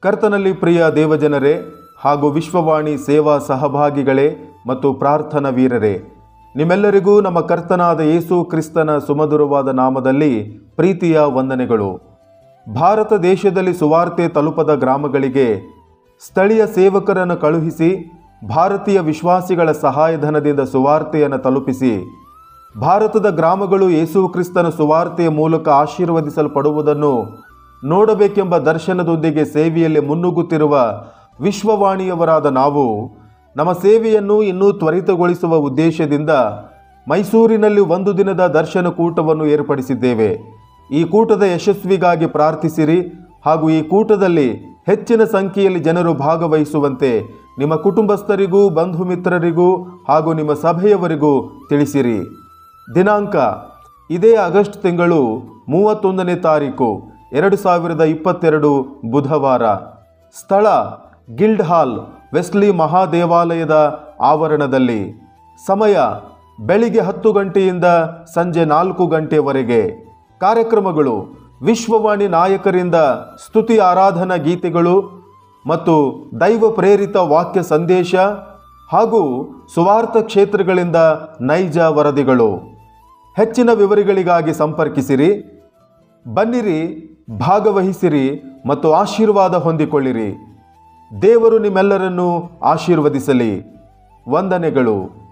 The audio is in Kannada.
ಕರ್ತನಲ್ಲಿ ಪ್ರಿಯ ದೇವಜನರೇ ಹಾಗೂ ವಿಶ್ವವಾಣಿ ಸೇವಾ ಸಹಭಾಗಿಗಳೇ ಮತ್ತು ಪ್ರಾರ್ಥನಾ ವೀರರೇ ನಿಮ್ಮೆಲ್ಲರಿಗೂ ನಮ್ಮ ಕರ್ತನಾದ ಯೇಸು ಕ್ರಿಸ್ತನ ಸುಮಧುರವಾದ ನಾಮದಲ್ಲಿ ಪ್ರೀತಿಯ ವಂದನೆಗಳು ಭಾರತ ದೇಶದಲ್ಲಿ ಸುವಾರ್ತೆ ತಲುಪದ ಗ್ರಾಮಗಳಿಗೆ ಸ್ಥಳೀಯ ಸೇವಕರನ್ನು ಕಳುಹಿಸಿ ಭಾರತೀಯ ವಿಶ್ವಾಸಿಗಳ ಸಹಾಯಧನದಿಂದ ಸುವಾರ್ತೆಯನ್ನು ತಲುಪಿಸಿ ಭಾರತದ ಗ್ರಾಮಗಳು ಯೇಸು ಕ್ರಿಸ್ತನ ಸುವಾರ್ತೆಯ ಮೂಲಕ ಆಶೀರ್ವದಿಸಲ್ಪಡುವುದನ್ನು ನೋಡಬೇಕೆಂಬ ದರ್ಶನದೊಂದಿಗೆ ಸೇವೆಯಲ್ಲಿ ಮುನ್ನುಗ್ಗುತ್ತಿರುವ ವಿಶ್ವವಾಣಿಯವರಾದ ನಾವು ನಮ್ಮ ಸೇವೆಯನ್ನು ಇನ್ನೂ ತ್ವರಿತಗೊಳಿಸುವ ಉದ್ದೇಶದಿಂದ ಮೈಸೂರಿನಲ್ಲಿ ಒಂದು ದಿನದ ದರ್ಶನ ಕೂಟವನ್ನು ಏರ್ಪಡಿಸಿದ್ದೇವೆ ಈ ಕೂಟದ ಯಶಸ್ವಿಗಾಗಿ ಪ್ರಾರ್ಥಿಸಿರಿ ಹಾಗೂ ಈ ಕೂಟದಲ್ಲಿ ಹೆಚ್ಚಿನ ಸಂಖ್ಯೆಯಲ್ಲಿ ಜನರು ಭಾಗವಹಿಸುವಂತೆ ನಿಮ್ಮ ಕುಟುಂಬಸ್ಥರಿಗೂ ಬಂಧು ಮಿತ್ರರಿಗೂ ಹಾಗೂ ನಿಮ್ಮ ಸಭೆಯವರಿಗೂ ತಿಳಿಸಿರಿ ದಿನಾಂಕ ಇದೇ ಆಗಸ್ಟ್ ತಿಂಗಳು ಮೂವತ್ತೊಂದನೇ ತಾರೀಕು ಎರಡು ಸಾವಿರದ ಇಪ್ಪತ್ತೆರಡು ಬುಧವಾರ ಸ್ಥಳ ಗಿಲ್ಡ್ ಹಾಲ್ ವೆಸ್ಲಿ ಮಹಾದೇವಾಲಯದ ಆವರಣದಲ್ಲಿ ಸಮಯ ಬೆಳಿಗ್ಗೆ ಹತ್ತು ಗಂಟೆಯಿಂದ ಸಂಜೆ ನಾಲ್ಕು ಗಂಟೆಯವರೆಗೆ ಕಾರ್ಯಕ್ರಮಗಳು ವಿಶ್ವವಾಣಿ ನಾಯಕರಿಂದ ಸ್ತುತಿ ಆರಾಧನಾ ಗೀತೆಗಳು ಮತ್ತು ದೈವ ಪ್ರೇರಿತ ವಾಕ್ಯ ಸಂದೇಶ ಹಾಗೂ ಸುವಾರ್ಥ ಕ್ಷೇತ್ರಗಳಿಂದ ನೈಜ ವರದಿಗಳು ಹೆಚ್ಚಿನ ವಿವರಗಳಿಗಾಗಿ ಸಂಪರ್ಕಿಸಿರಿ ಬನ್ನಿರಿ ಭಾಗವಹಿಸಿರಿ ಮತ್ತು ಆಶೀರ್ವಾದ ಹೊಂದಿಕೊಳ್ಳಿರಿ ದೇವರು ನಿಮ್ಮೆಲ್ಲರನ್ನೂ ಆಶೀರ್ವದಿಸಲಿ ವಂದನೆಗಳು